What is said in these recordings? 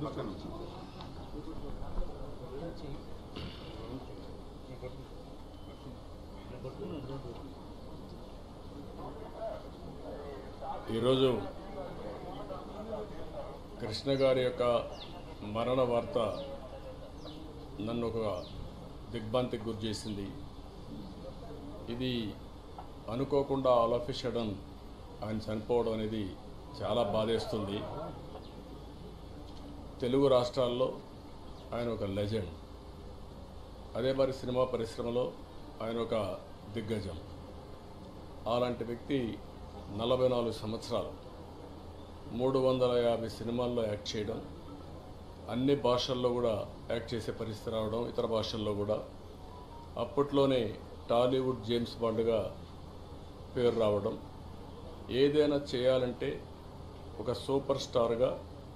ఈరోజు కృష్ణ గారి యొక్క మరణ వార్త నన్ను ఒక దిగ్భ్రాంతికి గురి చేసింది ఇది అనుకోకుండా ఆల్ ఆఫ్ సడన్ ఆయన చనిపోవడం అనేది చాలా బాధేస్తుంది తెలుగు రాష్ట్రాల్లో ఆయన ఒక లెజెండ్ అదే మరి సినిమా పరిశ్రమలో ఆయన ఒక దిగ్గజం అలాంటి వ్యక్తి నలభై నాలుగు సంవత్సరాలు మూడు వందల యాభై సినిమాల్లో యాక్ట్ చేయడం అన్ని భాషల్లో కూడా యాక్ట్ చేసే పరిస్థితి రావడం ఇతర భాషల్లో కూడా అప్పట్లోనే టాలీవుడ్ జేమ్స్ బాండ్గా పేరు రావడం ఏదైనా చేయాలంటే ఒక సూపర్ స్టార్గా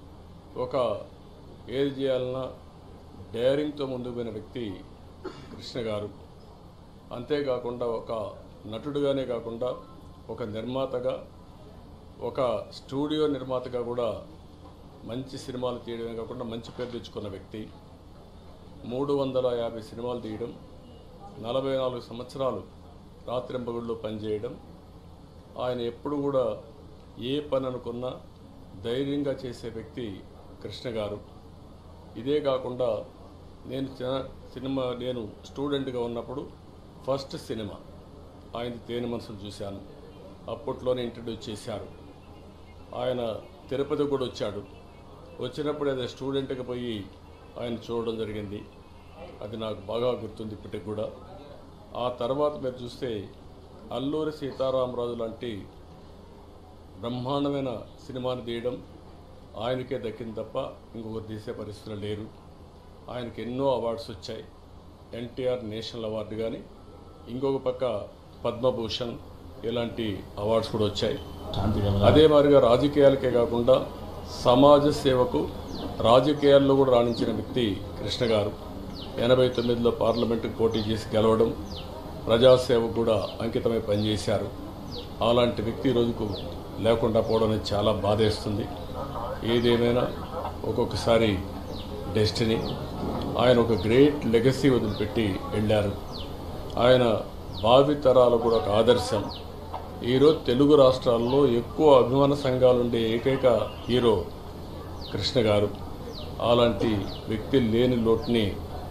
ఒక ఏది చేయాలన్నా డేరింగ్తో ముందుకు పోయిన వ్యక్తి కృష్ణ గారు అంతేకాకుండా ఒక నటుడుగానే కాకుండా ఒక నిర్మాతగా ఒక స్టూడియో నిర్మాతగా కూడా మంచి సినిమాలు తీయడమే కాకుండా మంచి పేరు తెచ్చుకున్న వ్యక్తి మూడు వందల యాభై సినిమాలు తీయడం నలభై నాలుగు సంవత్సరాలు రాత్రింపగుళ్ళు పనిచేయడం ఆయన ఎప్పుడు కూడా ఏ పని అనుకున్నా ధైర్యంగా చేసే వ్యక్తి కృష్ణ గారు ఇదే కాకుండా నేను చిన్న- సినిమా నేను స్టూడెంట్గా ఉన్నప్పుడు ఫస్ట్ సినిమా ఆయన తేనె మనసులు చూశాను అప్పట్లోనే ఇంట్రడ్యూస్ చేశారు ఆయన తిరుపతి కూడా వచ్చాడు వచ్చినప్పుడు అదే స్టూడెంట్గా పోయి ఆయన చూడడం జరిగింది అది నాకు బాగా గుర్తుంది ఇప్పటికి కూడా ఆ తర్వాత మీరు చూస్తే అల్లూరి సీతారామరాజు లాంటి బ్రహ్మాండమైన సినిమాను తీయడం ఆయనకే దక్కింది తప్ప ఇంకొకరు తీసే పరిస్థితులు లేరు ఆయనకి ఎన్నో అవార్డ్స్ వచ్చాయి ఎన్టీఆర్ నేషనల్ అవార్డు కానీ ఇంకొక పక్క పద్మభూషణ్ ఇలాంటి అవార్డ్స్ కూడా వచ్చాయి అదే మాదిరిగా రాజకీయాలకే కాకుండా సమాజ సేవకు రాజకీయాల్లో కూడా రాణించిన వ్యక్తి కృష్ణ గారు ఎనభై తొమ్మిదిలో పార్లమెంటుకు పోటీ చేసి గెలవడం ప్రజాసేవకు కూడా అంకితమై పనిచేశారు అలాంటి వ్యక్తి ఈ రోజుకు లేకుండా పోవడం అనేది చాలా బాధేస్తుంది ఏదేమైనా ఒక్కొక్కసారి డెస్టినీ ఆయన ఒక గ్రేట్ లెగసీ వదిలిపెట్టి వెళ్ళారు ఆయన భావితరాలు కూడా ఒక ఆదర్శం ఈరోజు తెలుగు రాష్ట్రాల్లో ఎక్కువ అభిమాన సంఘాలు ఉండే ఏకైక హీరో కృష్ణ గారు అలాంటి వ్యక్తి లేని లోటుని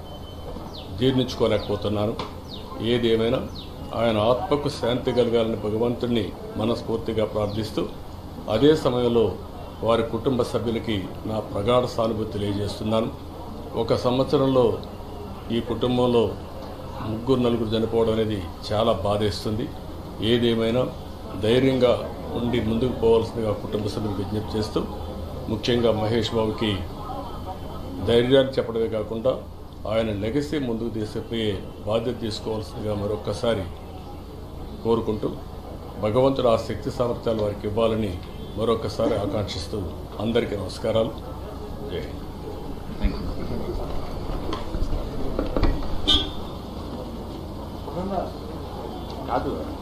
జీర్ణించుకోలేకపోతున్నాను ఏది ఏమైనా ఆయన ఆత్మకు శాంతి కలగాలని భగవంతుణ్ణి మనస్ఫూర్తిగా ప్రార్థిస్తూ అదే సమయంలో వారి కుటుంబ సభ్యులకి నా ప్రగాఢ సానుభూతి తెలియజేస్తున్నాను ఒక సంవత్సరంలో ఈ కుటుంబంలో ముగ్గురు నలుగురు చనిపోవడం అనేది చాలా బాధేస్తుంది ఏదేమైనా ధైర్యంగా ఉండి ముందుకు పోవాల్సిందిగా కుటుంబ సభ్యులకు విజ్ఞప్తి చేస్తూ ముఖ్యంగా మహేష్ బాబుకి ధైర్యాన్ని చెప్పడమే కాకుండా ఆయన లెగసీ ముందుకు తీసుకుపోయే బాధ్యత తీసుకోవాల్సిందిగా మరొక్కసారి కోరుకుంటూ భగవంతుడు ఆ శక్తి సామర్థ్యాలు వారికి ఇవ్వాలని మరొకసారి ఆకాంక్షిస్తూ అందరికీ నమస్కారాలు జై హింద్ కాదు